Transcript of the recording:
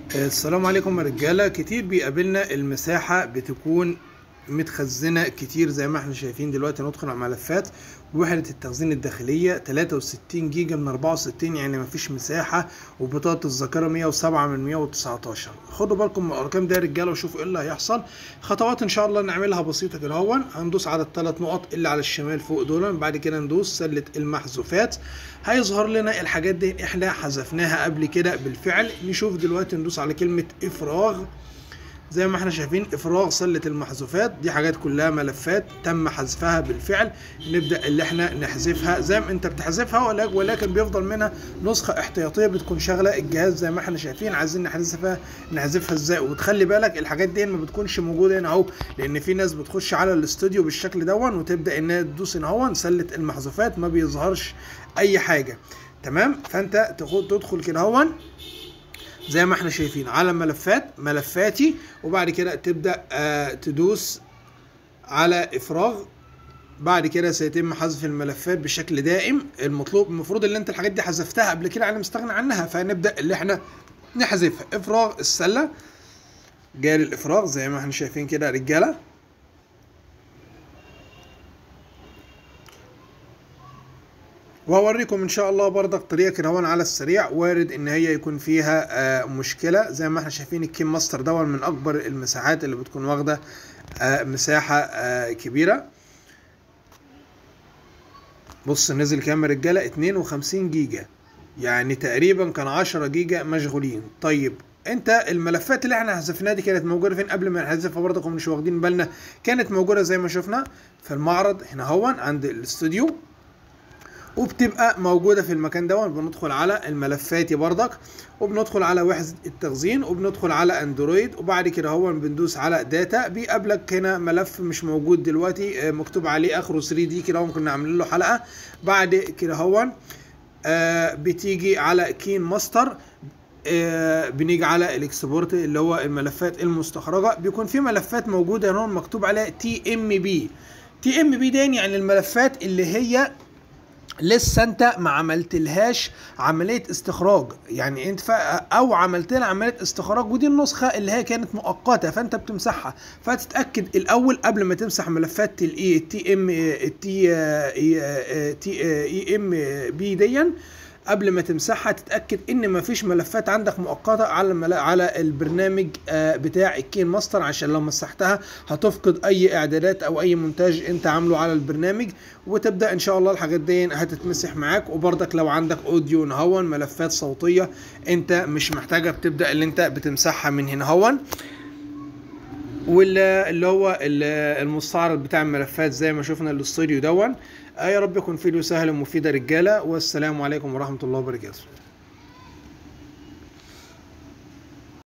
السلام عليكم يا رجاله كتير بيقابلنا المساحه بتكون متخزنه كتير زي ما احنا شايفين دلوقتي ندخل على الملفات وحده التخزين الداخليه 63 جيجا من 64 يعني مفيش مساحه وبطاقه الذاكره 107 من 119 خدوا بالكم من الارقام دي يا رجاله وشوفوا ايه اللي هيحصل خطوات ان شاء الله نعملها بسيطه كده هون هندوس على الثلاث نقط اللي على الشمال فوق دول بعد كده ندوس سله المحذوفات هيظهر لنا الحاجات دي احنا حذفناها قبل كده بالفعل نشوف دلوقتي ندوس على كلمه افراغ زي ما احنا شايفين افراغ سله المحذوفات دي حاجات كلها ملفات تم حذفها بالفعل نبدا اللي احنا نحذفها زي ما انت بتحذفها ولكن, ولكن بيفضل منها نسخه احتياطيه بتكون شغله الجهاز زي ما احنا شايفين عايزين نحذفها نحذفها ازاي وتخلي بالك الحاجات دي ما بتكونش موجوده هنا اهو لان في ناس بتخش على الاستوديو بالشكل دون وتبدا انها تدوس هنا اهو سله المحذوفات ما بيظهرش اي حاجه تمام فانت تدخل كده هون زي ما احنا شايفين على ملفات ملفاتي وبعد كده تبدا آه تدوس على افراغ بعد كده سيتم حذف الملفات بشكل دائم المطلوب المفروض ان انت الحاجات دي حذفتها قبل كده انا مستغني عنها فنبدا اللي احنا نحذفها افراغ السله جاري الافراغ زي ما احنا شايفين كده يا رجاله وهوريكم ان شاء الله برضك طريقه كده هون على السريع وارد ان هي يكون فيها آه مشكله زي ما احنا شايفين الكيم ماستر دون من اكبر المساحات اللي بتكون واخده آه مساحه آه كبيره بص نزل كام يا رجاله 52 جيجا يعني تقريبا كان 10 جيجا مشغولين طيب انت الملفات اللي احنا حذفناها دي كانت موجوده فين قبل ما نحذفها برضك مش واخدين بالنا كانت موجوده زي ما شفنا في المعرض هنا هون عند الاستوديو وبتبقى موجوده في المكان ده بندخل على الملفات برضك وبندخل على وحده التخزين وبندخل على اندرويد وبعد كده هو بندوس على داتا بيقابلك هنا ملف مش موجود دلوقتي مكتوب عليه اخره 3 دي كده هو كنا عاملين له حلقه بعد كده هو آه بتيجي على كين ماستر آه بنيجي على الاكسبورت اللي هو الملفات المستخرجه بيكون في ملفات موجوده هنا مكتوب عليها تي ام بي تي ام بي ده يعني الملفات اللي هي لسه انت ما عملتلهاش عمليه استخراج يعني انت ف... او عملت لها عمليه استخراج ودي النسخه اللي هي كانت مؤقته فانت بتمسحها فتتاكد الاول قبل ما تمسح ملفات الاي التي ام التي تي اي ام بي ديا قبل ما تمسحها تتاكد ان مفيش ملفات عندك مؤقته على المل... على البرنامج بتاع الكين ماستر عشان لو مسحتها هتفقد اي اعدادات او اي مونتاج انت عامله على البرنامج وتبدا ان شاء الله الحاجات دي هتتمسح معاك وبرضك لو عندك اوديو نهون ملفات صوتيه انت مش محتاجها بتبدا اللي انت بتمسحها من هنا هون واللي هو المستعرض بتاع الملفات زي ما شفنا الاستوديو دون يا رب يكون فيديو سهل ومفيد يا رجاله والسلام عليكم ورحمه الله وبركاته